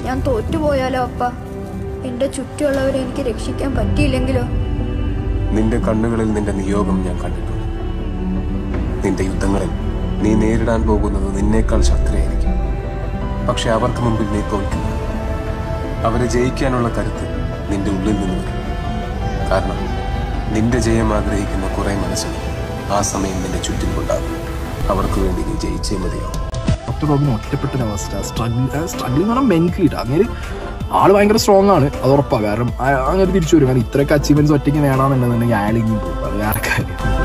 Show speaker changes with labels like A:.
A: ഞാൻ തോറ്റുപോയാലോ അപ്പ എന്റെ ചുറ്റുമുള്ളവരെ എനിക്ക് രക്ഷിക്കാൻ പറ്റിയില്ലെങ്കിലോ
B: നിന്റെ കണ്ണുകളിൽ നിന്റെ നിയോഗം ഞാൻ കണ്ടിട്ടുണ്ട് നിന്റെ യുദ്ധങ്ങളിൽ നീ നേരിടാൻ പോകുന്നത് നിന്നേക്കാൾ ശക്തരായിരിക്കും പക്ഷെ അവർക്ക് മുമ്പിൽ നീ തോൽക്കില്ല അവരെ ജയിക്കാനുള്ള കരുത്ത് നിന്റെ ഉള്ളിൽ നിന്ന് വരും കാരണം നിന്റെ ജയം ആഗ്രഹിക്കുന്ന കുറെ മനസ്സുകൾ ആ സമയം നിന്റെ ചുറ്റിലുണ്ടാകും അവർക്ക് വേണ്ടി നീ ജയിച്ചേ മതിയാവും
C: ഡോക്ടർ റോബിൻ ഒറ്റപ്പെട്ട ഒരു അവസ്ഥ സ്ട്രഗിൾ സ്ട്രഗിളിംഗ് പറഞ്ഞാൽ മെന്റലി അങ്ങനെ ആള് ഭയങ്കര സ്ട്രോങ് ആണ് അത് ഉറപ്പാണ് കാരണം ആ- അങ്ങനെ തിരിച്ചു വരും കാരണം ഇത്രയൊക്കെ അച്ചീവ്മെന്റ്സ് ഒറ്റയ്ക്ക് നേടാന്നുണ്ടെന്നുണ്ടെങ്കിൽ അയാൾ ഇനിയും പോകും അത് വേറെ കാര്യം